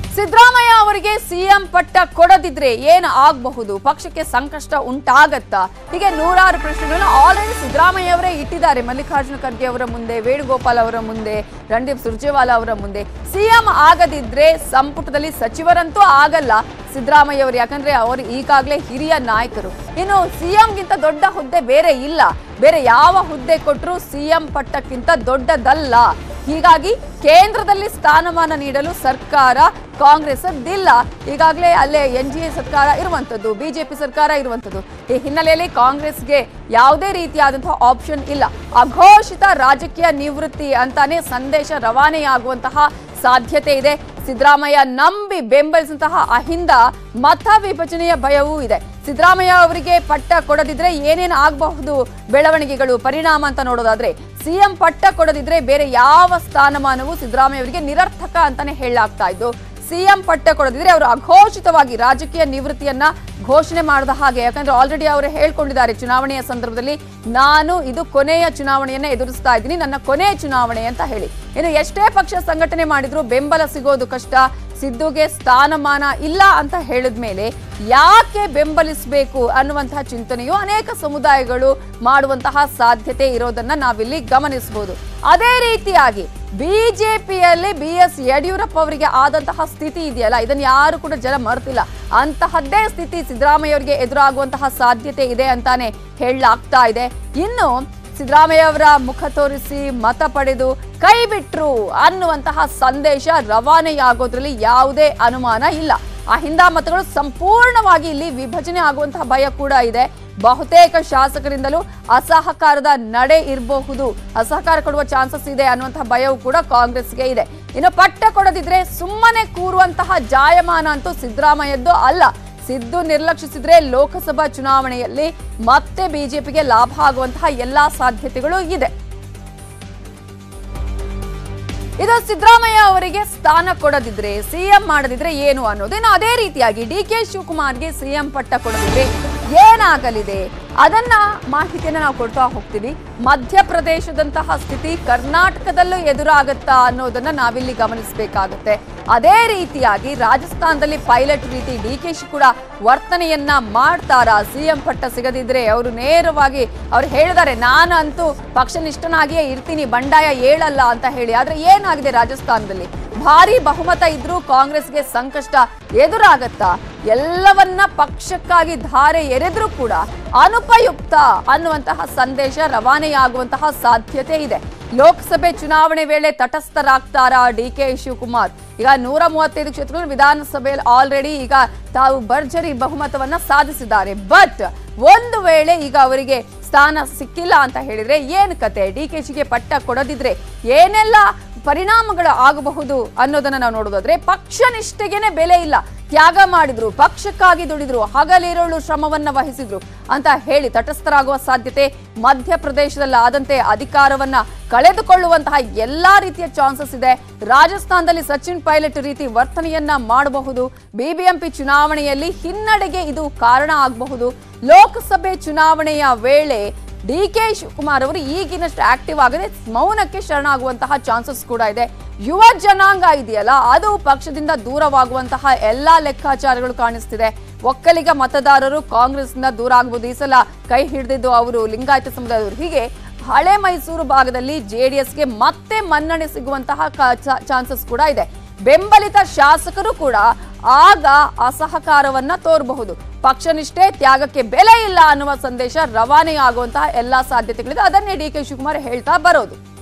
ಸಿದ್ದರಾಮಯ್ಯ ಅವರಿಗೆ ಸಿಎಂ ಪಟ್ಟ ಕೊಡದಿದ್ರೆ ಏನು ಆಗಬಹುದು ಪಕ್ಷಕ್ಕೆ ಸಂಕಷ್ಟ ಉಂಟಾಗತ್ತಾ ಹೀಗೆ ನೂರಾರು ಪ್ರಶ್ನೆಗಳನ್ನ ಆಲ್ರೆಡಿ ಸಿದ್ದರಾಮಯ್ಯ ಅವರೇ ಇಟ್ಟಿದ್ದಾರೆ ಮಲ್ಲಿಕಾರ್ಜುನ ಖರ್ಗೆ ಅವರ ಮುಂದೆ ವೇಣುಗೋಪಾಲ್ ಅವರ ಮುಂದೆ ರಣದೀಪ್ ಸುರ್ಜೇವಾಲಾ ಅವರ ಮುಂದೆ ಸಿಎಂ ಆಗದಿದ್ರೆ ಸಂಪುಟದಲ್ಲಿ ಸಚಿವರಂತೂ ಆಗಲ್ಲ ಸಿದ್ದರಾಮಯ್ಯ ಅವರು ಯಾಕಂದ್ರೆ ಅವರು ಈಗಾಗಲೇ ಹಿರಿಯ ನಾಯಕರು ಇನ್ನು ಸಿಎಂಗಿಂತ ದೊಡ್ಡ ಹುದ್ದೆ ಬೇರೆ ಇಲ್ಲ ಬೇರೆ ಯಾವ ಹುದ್ದೆ ಕೊಟ್ಟರು ಸಿಎಂ ಪಟ್ಟಕ್ಕಿಂತ ದೊಡ್ಡದಲ್ಲ ಹೀಗಾಗಿ ಕೇಂದ್ರದಲ್ಲಿ ಸ್ಥಾನಮಾನ ನೀಡಲು ಸರ್ಕಾರ ಕಾಂಗ್ರೆಸ್ ಅದ್ದಿಲ್ಲ ಈಗಾಗಲೇ ಅಲ್ಲೇ ಎನ್ ಡಿ ಎ ಸರ್ಕಾರ ಇರುವಂಥದ್ದು ಬಿಜೆಪಿ ಸರ್ಕಾರ ಇರುವಂಥದ್ದು ಈ ಹಿನ್ನೆಲೆಯಲ್ಲಿ ಕಾಂಗ್ರೆಸ್ಗೆ ಯಾವುದೇ ರೀತಿಯಾದಂತಹ ಆಪ್ಷನ್ ಇಲ್ಲ ಅಘೋಷಿತ ರಾಜಕೀಯ ನಿವೃತ್ತಿ ಅಂತಾನೆ ಸಂದೇಶ ರವಾನೆಯಾಗುವಂತಹ ಸಾಧ್ಯತೆ ಇದೆ ಸಿದ್ದರಾಮಯ್ಯ ನಂಬಿ ಬೆಂಬಲಿಸಿದಂತಹ ಅಹಿಂದ ಮತ ವಿಭಜನೆಯ ಭಯವೂ ಇದೆ ಸಿದ್ದರಾಮಯ್ಯ ಅವರಿಗೆ ಪಟ್ಟ ಕೊಡದಿದ್ರೆ ಏನೇನು ಆಗಬಹುದು ಬೆಳವಣಿಗೆಗಳು ಪರಿಣಾಮ ಅಂತ ನೋಡೋದಾದ್ರೆ ಸಿಎಂ ಪಟ್ಟ ಕೊಡದಿದ್ರೆ ಬೇರೆ ಯಾವ ಸ್ಥಾನಮಾನವೂ ಸಿದ್ದರಾಮಯ್ಯ ಅವರಿಗೆ ನಿರರ್ಥಕ ಅಂತಾನೆ ಹೇಳಲಾಗ್ತಾ ಇದ್ದು ಸಿಎಂ ಪಟ್ಟ ಕೊಡದಿದ್ರೆ ಅವರು ಅಘೋಷಿತವಾಗಿ ರಾಜಕೀಯ ನಿವೃತ್ತಿಯನ್ನ ಘೋಷಣೆ ಮಾಡಿದ ಹಾಗೆ ಯಾಕಂದ್ರೆ ಆಲ್ರೆಡಿ ಅವರು ಹೇಳ್ಕೊಂಡಿದ್ದಾರೆ ಚುನಾವಣೆಯ ಸಂದರ್ಭದಲ್ಲಿ ನಾನು ಇದು ಕೊನೆಯ ಚುನಾವಣೆಯನ್ನ ಎದುರಿಸ್ತಾ ಇದ್ದೀನಿ ನನ್ನ ಕೊನೆಯ ಚುನಾವಣೆ ಅಂತ ಹೇಳಿ ಇನ್ನು ಎಷ್ಟೇ ಪಕ್ಷ ಸಂಘಟನೆ ಮಾಡಿದ್ರು ಬೆಂಬಲ ಸಿಗೋದು ಕಷ್ಟ ಸಿದ್ದುಗೆ ಸ್ಥಾನಮಾನ ಇಲ್ಲ ಅಂತ ಹೇಳಿದ್ಮೇಲೆ ಯಾಕೆ ಬೆಂಬಲಿಸಬೇಕು ಅನ್ನುವಂತಹ ಚಿಂತನೆಯು ಅನೇಕ ಸಮುದಾಯಗಳು ಮಾಡುವಂತಹ ಸಾಧ್ಯತೆ ಇರೋದನ್ನ ನಾವಿಲ್ಲಿ ಗಮನಿಸಬಹುದು ಅದೇ ರೀತಿಯಾಗಿ ಬಿಜೆಪಿಯಲ್ಲಿ ಬಿ ಎಸ್ ಯಡಿಯೂರಪ್ಪ ಅವರಿಗೆ ಆದಂತಹ ಸ್ಥಿತಿ ಇದೆಯಲ್ಲ ಇದನ್ನು ಯಾರು ಕೂಡ ಜನ ಮರ್ತಿಲ್ಲ ಅಂತಹದ್ದೇ ಸ್ಥಿತಿ ಸಿದ್ದರಾಮಯ್ಯ ಅವರಿಗೆ ಎದುರಾಗುವಂತಹ ಸಾಧ್ಯತೆ ಇದೆ ಅಂತಾನೆ ಹೇಳಲಾಗ್ತಾ ಇದೆ ಇನ್ನು ಸಿದ್ದರಾಮಯ್ಯ ಅವರ ಮುಖ ತೋರಿಸಿ ಮತ ಪಡೆದು ಕೈ ಬಿಟ್ರು ಅನ್ನುವಂತಹ ಸಂದೇಶ ರವಾನೆಯಾಗೋದ್ರಲ್ಲಿ ಯಾವುದೇ ಅನುಮಾನ ಇಲ್ಲ ಆ ಹಿಂದ ಮತಗಳು ಸಂಪೂರ್ಣವಾಗಿ ಇಲ್ಲಿ ವಿಭಜನೆ ಆಗುವಂತಹ ಭಯ ಕೂಡ ಇದೆ ಬಹುತೇಕ ಶಾಸಕರಿಂದಲೂ ಅಸಹಕಾರದ ನಡೆ ಇರಬಹುದು ಅಸಹಕಾರ ಕೊಡುವ ಚಾನ್ಸಸ್ ಇದೆ ಅನ್ನುವಂತಹ ಭಯವು ಕೂಡ ಕಾಂಗ್ರೆಸ್ಗೆ ಇದೆ ಇನ್ನು ಪಟ್ಟ ಕೊಡದಿದ್ರೆ ಸುಮ್ಮನೆ ಕೂರುವಂತಹ ಜಾಯಮಾನ ಅಂತೂ ಸಿದ್ದರಾಮಯ್ಯದ್ದು ಅಲ್ಲ ಸಿದ್ದು ನಿರ್ಲಕ್ಷಿಸಿದ್ರೆ ಲೋಕಸಭಾ ಚುನಾವಣೆಯಲ್ಲಿ ಮತ್ತೆ ಬಿಜೆಪಿಗೆ ಲಾಭ ಆಗುವಂತಹ ಎಲ್ಲಾ ಸಾಧ್ಯತೆಗಳು ಇದೆ ಇದು ಸಿದ್ದರಾಮಯ್ಯ ಅವರಿಗೆ ಸ್ಥಾನ ಕೊಡದಿದ್ರೆ ಸಿಎಂ ಮಾಡದಿದ್ರೆ ಏನು ಅನ್ನೋದು ಇನ್ನು ಅದೇ ರೀತಿಯಾಗಿ ಡಿ ಕೆ ಶಿವಕುಮಾರ್ಗೆ ಸಿಎಂ ಪಟ್ಟ ಕೊಡದಿದ್ರೆ ಏನಾಗಲಿದೆ ಅದನ್ನ ಮಾಹಿತಿಯನ್ನ ನಾವು ಕೊಡ್ತಾ ಹೋಗ್ತೀವಿ ಮಧ್ಯಪ್ರದೇಶದಂತಹ ಸ್ಥಿತಿ ಕರ್ನಾಟಕದಲ್ಲೂ ಎದುರಾಗತ್ತಾ ಅನ್ನೋದನ್ನ ನಾವಿಲ್ಲಿ ಗಮನಿಸಬೇಕಾಗುತ್ತೆ ಅದೇ ರೀತಿಯಾಗಿ ರಾಜಸ್ಥಾನದಲ್ಲಿ ಪೈಲಟ್ ರೀತಿ ಡಿ ಕೆ ಶಿ ಕೂಡ ವರ್ತನೆಯನ್ನ ಮಾಡ್ತಾರಾ ಸಿಎಂ ಪಟ್ಟ ಸಿಗದಿದ್ರೆ ಅವರು ನೇರವಾಗಿ ಅವ್ರು ಹೇಳಿದ್ದಾರೆ ನಾನಂತೂ ಪಕ್ಷನಿಷ್ಠನಾಗಿಯೇ ಇರ್ತೀನಿ ಬಂಡಾಯ ಏಳಲ್ಲ ಅಂತ ಹೇಳಿ ಆದ್ರೆ ಏನಾಗಿದೆ ರಾಜಸ್ಥಾನದಲ್ಲಿ ಭಾರಿ ಬಹುಮತ ಇದ್ರೂ ಕಾಂಗ್ರೆಸ್ಗೆ ಸಂಕಷ್ಟ ಎದುರಾಗತ್ತಾ ಎಲ್ಲವನ್ನ ಪಕ್ಷಕ್ಕಾಗಿ ಧಾರೆ ಎರೆದ್ರೂ ಕೂಡ ಅನುಪಯುಕ್ತ ಅನ್ನುವಂತಹ ಸಂದೇಶ ರವಾನೆಯಾಗುವಂತಹ ಸಾಧ್ಯತೆ ಇದೆ ಲೋಕಸಭೆ ಚುನಾವಣೆ ವೇಳೆ ತಟಸ್ಥರಾಗ್ತಾರಾ ಡಿ ಕೆ ಶಿವಕುಮಾರ್ ಈಗ ನೂರ ಮೂವತ್ತೈದು ಕ್ಷೇತ್ರಗಳು ವಿಧಾನಸಭೆಯಲ್ಲಿ ಆಲ್ರೆಡಿ ಈಗ ತಾವು ಭರ್ಜರಿ ಬಹುಮತವನ್ನ ಸಾಧಿಸಿದ್ದಾರೆ ಬಟ್ ಒಂದು ವೇಳೆ ಈಗ ಅವರಿಗೆ ಸ್ಥಾನ ಸಿಕ್ಕಿಲ್ಲ ಅಂತ ಹೇಳಿದ್ರೆ ಏನ್ ಕತೆ ಡಿ ಕೆ ಶಿಗೆ ಪಟ್ಟ ಕೊಡದಿದ್ರೆ ಏನೆಲ್ಲ ಪರಿಣಾಮಗಳು ಆಗಬಹುದು ಅನ್ನೋದನ್ನ ನಾವು ನೋಡೋದಾದ್ರೆ ಪಕ್ಷ ನಿಷ್ಠೆಗೆನೆ ಬೆಲೆ ಇಲ್ಲ ತ್ಯಾಗ ಮಾಡಿದ್ರು ಪಕ್ಷಕ್ಕಾಗಿ ದುಡಿದ್ರು ಹಗಲಿರುಳು ಶ್ರಮವನ್ನ ವಹಿಸಿದ್ರು ಅಂತ ಹೇಳಿ ತಟಸ್ಥರಾಗುವ ಸಾಧ್ಯತೆ ಮಧ್ಯಪ್ರದೇಶದಲ್ಲಿ ಆದಂತೆ ಅಧಿಕಾರವನ್ನ ಕಳೆದುಕೊಳ್ಳುವಂತಹ ಎಲ್ಲಾ ರೀತಿಯ ಚಾನ್ಸಸ್ ಇದೆ ರಾಜಸ್ಥಾನದಲ್ಲಿ ಸಚಿನ್ ಪೈಲಟ್ ರೀತಿ ವರ್ತನೆಯನ್ನ ಮಾಡಬಹುದು ಬಿಬಿಎಂಪಿ ಚುನಾವಣೆಯಲ್ಲಿ ಹಿನ್ನಡೆಗೆ ಇದು ಕಾರಣ ಆಗಬಹುದು ಲೋಕಸಭೆ ಚುನಾವಣೆಯ ವೇಳೆ ಡಿ ಕೆ ಶಿವಕುಮಾರ್ ಅವರು ಈಗಿನಷ್ಟು ಆಕ್ಟಿವ್ ಆಗದೆ ಮೌನಕ್ಕೆ ಶರಣಾಗುವಂತಹ ಚಾನ್ಸಸ್ ಕೂಡ ಇದೆ ಯುವ ಜನಾಂಗ ಇದೆಯಲ್ಲ ಅದು ಪಕ್ಷದಿಂದ ದೂರವಾಗುವಂತಹ ಎಲ್ಲಾ ಲೆಕ್ಕಾಚಾರಗಳು ಕಾಣಿಸ್ತಿದೆ ಒಕ್ಕಲಿಗ ಮತದಾರರು ಕಾಂಗ್ರೆಸ್ನಿಂದ ದೂರ ಆಗಬಹುದು ಈ ಸಲ ಕೈ ಹಿಡಿದಿದ್ದು ಅವರು ಲಿಂಗಾಯತ ಸಮುದಾಯದವರು ಹೀಗೆ ಹಳೆ ಮೈಸೂರು ಭಾಗದಲ್ಲಿ ಜೆಡಿಎಸ್ಗೆ ಮತ್ತೆ ಮನ್ನಣೆ ಸಿಗುವಂತಹ ಚಾನ್ಸಸ್ ಕೂಡ ಇದೆ ಬೆಂಬಲಿತ ಶಾಸಕರು ಕೂಡ ಆಗ ಅಸಹಕಾರವನ್ನ ತೋರಬಹುದು ಪಕ್ಷನಿಷ್ಠೆ ತ್ಯಾಗಕ್ಕೆ ಬೆಲೆ ಇಲ್ಲ ಅನ್ನುವ ಸಂದೇಶ ರವಾನೆಯಾಗುವಂತಹ ಎಲ್ಲಾ ಸಾಧ್ಯತೆಗಳಿದೆ ಅದನ್ನೇ ಡಿ ಕೆ ಶಿವಕುಮಾರ್ ಹೇಳ್ತಾ ಬರೋದು